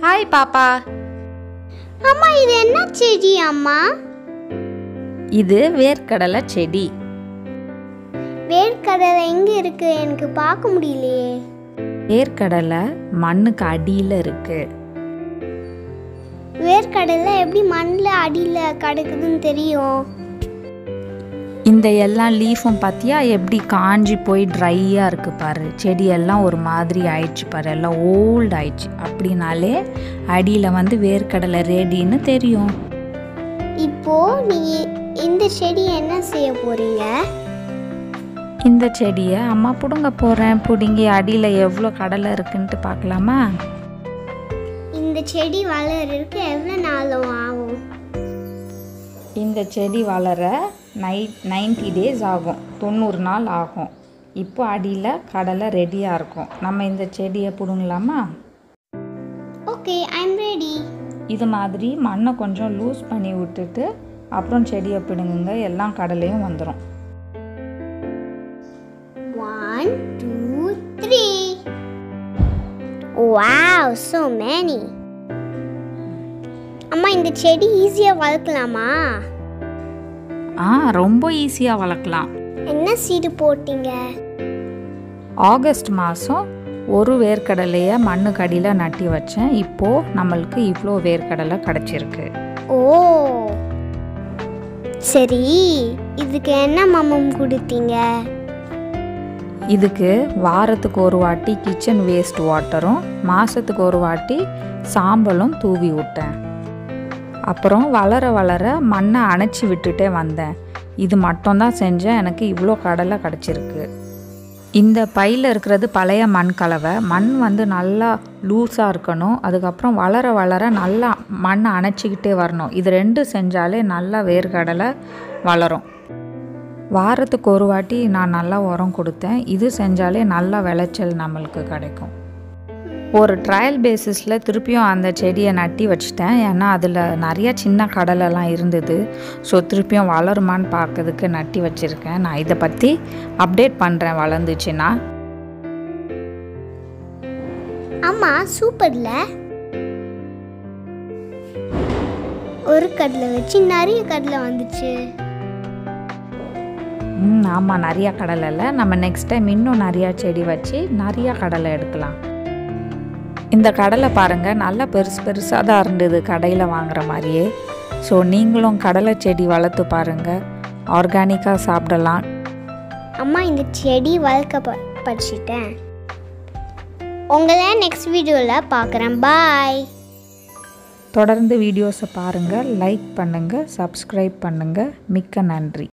hi பாப்பா அம்மா இது என்ன செடி அம்மா இது வேர்க்கடலை செடி வேர்க்கடலை எங்க இருக்கு எனக்கு பார்க்க முடியலையே வேர்க்கடலை மண்ணுக்கு அடியில் இருக்கு வேர்க்கடலை எப்படி மண்ணில் அடியில் கிடக்குதுன்னு தெரியும் இந்த எல்லா லீஃபும் பார்த்தியா எப்படி காஞ்சி போய் ட்ரையாக இருக்கு பாரு செடியெல்லாம் ஒரு மாதிரி ஆயிடுச்சு பாரு எல்லாம் ஓல்ட் ஆயிடுச்சு அப்படின்னாலே அடியில் வந்து வேர்க்கடலை ரெடின்னு தெரியும் இப்போ நீ இந்த செடி என்ன செய்ய போறீங்க இந்த செடியை அம்மா பிடுங்க போகிறேன் பிடுங்கி அடியில் எவ்வளோ கடலை இருக்குன்ட்டு பார்க்கலாமா இந்த செடி வளர்றதுக்கு எவ்வளோ நாளும் ஆகும் இந்த செடி வளர நை நைன்டி டேஸ் ஆகும் தொண்ணூறு நாள் ஆகும் இப்போ அடியில் கடலை ரெடியாக இருக்கும் நம்ம இந்த செடியை பிடுங்கலாமா ஓகே ஐம் ரெடி இது மாதிரி மண்ணை கொஞ்சம் லூஸ் பண்ணி விட்டுட்டு அப்புறம் செடியை பிடுங்குங்க எல்லாம் கடலையும் வந்துடும் one two three wow so many அம்மா இந்த செடி ஈஸியாக வளர்க்கலாமா ஆ ரொம்ப ஈஸியாக வளர்க்கலாம் என்ன சீடு போட்டீங்க ஆகஸ்ட் மாதம் ஒரு வேர்க்கடலையை மண்ணுக்கு அடியில் நட்டி வச்சேன் இப்போது நம்மளுக்கு இவ்வளோ வேர்க்கடலை கிடச்சிருக்கு ஓ சரி இதுக்கு என்ன மம்மம் கொடுத்தீங்க இதுக்கு வாரத்துக்கு ஒரு வாட்டி கிச்சன் வேஸ்ட் வாட்டரும் மாதத்துக்கு ஒரு வாட்டி சாம்பலும் தூவி விட்டேன் அப்புறம் வளர வளர மண்ணை அணைச்சி விட்டுட்டே வந்தேன் இது மட்டும்தான் செஞ்சேன் எனக்கு இவ்வளோ கடலை கிடச்சிருக்கு இந்த பையில் இருக்கிறது பழைய மண் கலவை மண் வந்து நல்லா லூஸாக இருக்கணும் அதுக்கப்புறம் வளர வளர நல்லா மண்ணை அணைச்சிக்கிட்டே வரணும் இது ரெண்டும் செஞ்சாலே நல்லா வேர்க்கடலை வளரும் வாரத்துக்கு ஒரு வாட்டி நான் நல்லா உரம் கொடுத்தேன் இது செஞ்சாலே நல்ல விளைச்சல் நம்மளுக்கு கிடைக்கும் ஒரு ட்ரையல் பேசிஸில் திருப்பியும் அந்த செடியை நட்டி வச்சிட்டேன் ஏன்னா அதில் நிறைய சின்ன கடலைலாம் இருந்தது ஸோ திருப்பியும் வளருமான்னு பார்க்கறதுக்கு நட்டி வச்சுருக்கேன் நான் இதை பற்றி அப்டேட் பண்ணுறேன் வளர்ந்துச்சுன்னா ஆமா சூப்பர்ல ஒரு கடலை வச்சு நிறைய கடலை வந்துச்சு ம் ஆமாம் நிறையா கடலை இல்லை நம்ம நெக்ஸ்ட் டைம் இன்னும் நிறையா செடி வச்சு நிறையா கடலை எடுக்கலாம் இந்த கடலை பாருங்கள் நல்லா பெருசு பெருசாக தான் இருந்தது கடையில் வாங்குற மாதிரியே ஸோ நீங்களும் கடலை செடி வளர்த்து பாருங்கள் ஆர்கானிக்காக சாப்பிடலாம் அம்மா இந்த செடி வளர்க்க ப- படிச்சிட்டேன் உங்களை நெக்ஸ்ட் வீடியோவில் பார்க்குறேன் பாய் தொடர்ந்து வீடியோஸை பாருங்கள் லைக் பண்ணுங்கள் சப்ஸ்கிரைப் பண்ணுங்கள் மிக்க நன்றி